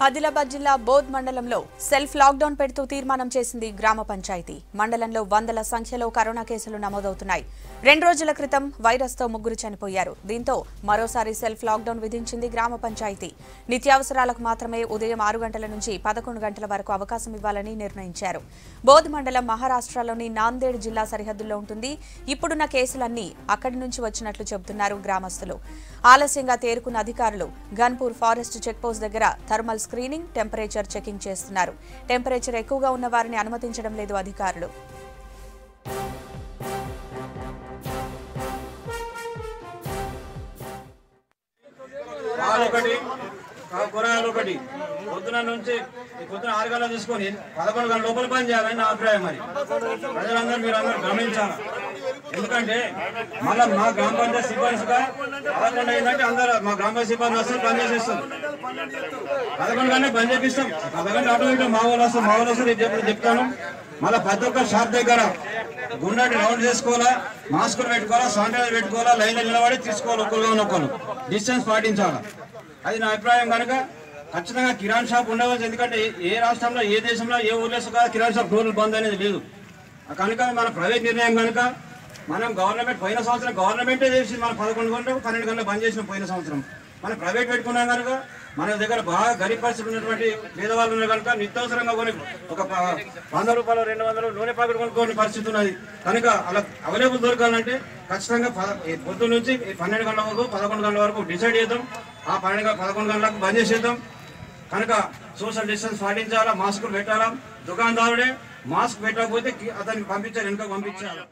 ఆదిలాబాద్ జిల్లా బోధ్ మండలంలో self lockdown పెడుతూ తీర్మానం చేసింది గ్రామ పంచాయతీ మండలంలో వందల సంఖ్యలో కరోనా కేసులు నమోదవుతున్నాయి రెండు రోజుల క్రితం వైరస్తో ముగ్గురు చనిపోయారు దీంతో మరోసారి సెల్ఫ్ లాక్డౌన్ విధించింది గ్రామ పంచాయతీ నిత్యావసరాలకు మాత్రమే ఉదయం ఆరు గంటల నుంచి పదకొండు గంటల వరకు అవకాశం ఇవ్వాలని నిర్ణయించారు బోధ్ మండలం మహారాష్ట్రలోని నాందేడ్ జిల్లా సరిహద్దుల్లో ఉంటుంది ఇప్పుడున్న కేసులన్నీ అక్కడి నుంచి వచ్చినట్లు చెబుతున్నారు గ్రామస్తులు ఆలస్యంగా తేరుకున్న అధికారులు గన్పూర్ ఫారెస్ట్ చెక్పోస్ట్ దగ్గర థర్మల్ స్క్రీనింగ్ టెంపరేచర్ చెకింగ్ చేస్తున్నారు టెంపరేచర్ ఎక్కువగా ఉన్న వారిని అనుమతించడం లేదు అధికారులు పాలు ఒకటి కా- కూరగాయలు ఒకటి పొద్దున నుంచి ఈ పొద్దున ఆరు గంటలు తీసుకొని పదకొండు గంటల లోపల పని చేయాలని నా అభిప్రాయం మరి ప్రజలందరూ మీరు అందరూ గమనించాలి ఎందుకంటే మళ్ళీ మా గ్రామ పంచాయతీ సిబ్బందిగా పదకొండు అయిందంటే అందరూ మా గ్రామ పంచాయతీ సిబ్బంది వస్తారు పని చేసేస్తారు పదకొండు గంటలకు బంద్ చేపిస్తాం పదకొండు అటు ఇటు మా వాళ్ళు వస్తారు మా వాళ్ళు వస్తారు ఇది చెప్పి చెప్తాను మళ్ళీ ప్రతి ఒక్క షాప్ దగ్గర గుండెని రౌండ్ చేసుకోవాలా మాస్కులు పెట్టుకోవాలా శానిటైజర్ పెట్టుకోవాలా లైన్లో నిలబడి తీసుకోవాలి ఒక్కరు ఒక్కరు డిస్టెన్స్ పాటించాలా అది నా అభిప్రాయం కనుక ఖచ్చితంగా కిరాణ్ షాప్ ఉండవచ్చు ఎందుకంటే ఏ- ఏ రాష్ట్రంలో ఏ దేశంలో ఏ ఊర్లో కూడా కిరాణ్ షాప్ డోర్లు బంద్ అనేది లేదు కనుక మన ప్రైవేట్ నిర్ణయం కనుక మనం గవర్నమెంట్ పోయిన సంవత్సరం గవర్నమెంటే చేసి మనం పదకొండు గంటలు పన్నెండు గంటలు బంద్ చేసిన పోయిన సంవత్సరం మనం ప్రైవేట్ పెట్టుకున్నాం కనుక మన దగ్గర బాగా గరీబ్ పరిస్థితి ఉన్నటువంటి పేదవాళ్ళు ఉన్నారు కనుక నిత్యావసరంగా కొని ఒక ప- వంద రూపాయలు రెండు వందలు నూనె ప్యాకెట్ కొనుక్కోని పరిస్థితి ఉన్నది కనుక అలా అవైలబుల్ దొరకాలంటే ఖచ్చితంగా ప- ఈ పొద్దు నుంచి ఈ పన్నెండు గంటల వరకు పదకొండు గంటల వరకు డిసైడ్ చేద్దాం ఆ పన్నెండు గంటల- పదకొండు గంటలకు బంద్ చేసేద్దాం కనుక సోషల్ డిస్టెన్స్ పాటించాలా మాస్కులు పెట్టాలా దుకాణదారుడే మాస్క్ పెట్టకపోతే కి- అతనికి పంపించాలి వెనుక పంపించాలి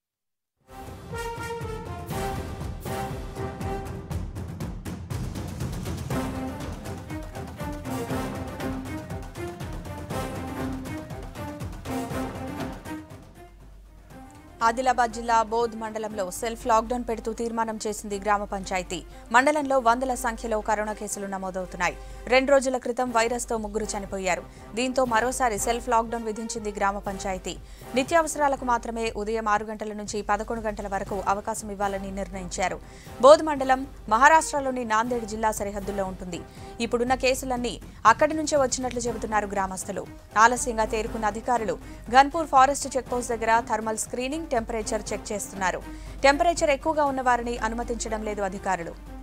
ఆదిలాబాద్ జిల్లా బోధ్ మండలంలో సెల్ఫ్ లాక్డౌన్ పెడుతూ తీర్మానం చేసింది గ్రామ పంచాయతీ మండలంలో వందల సంఖ్యలో కరోనా కేసులు నమోదవుతున్నాయి రెండు రోజుల క్రితం వైరస్తో ముగ్గురు చనిపోయారు దీంతో మరోసారి సెల్ఫ్ లాక్డౌన్ విధించింది గ్రామ పంచాయతీ నిత్యావసరాలకు మాత్రమే ఉదయం ఆరు గంటల నుంచి పదకొండు గంటల వరకు అవకాశం ఇవ్వాలని నిర్ణయించారు బోధ్ మండలం మహారాష్ట్రలోని నాందేడ్ జిల్లా సరిహద్దుల్లో ఉంటుంది ఇప్పుడున్న కేసులన్నీ అక్కడి నుంచే వచ్చినట్లు చెబుతున్నారు గ్రామస్తులు ఆలస్యంగా తేరుకున్న అధికారులు గన్పూర్ ఫారెస్ట్ చెక్పోస్ట్ దగ్గర థర్మల్ స్క్రీనింగ్ టెంపరేచర్ చెక్ చేస్తున్నారు టెంపరేచర్ ఎక్కువగా ఉన్న వారిని అనుమతించడం లేదు అధికారులు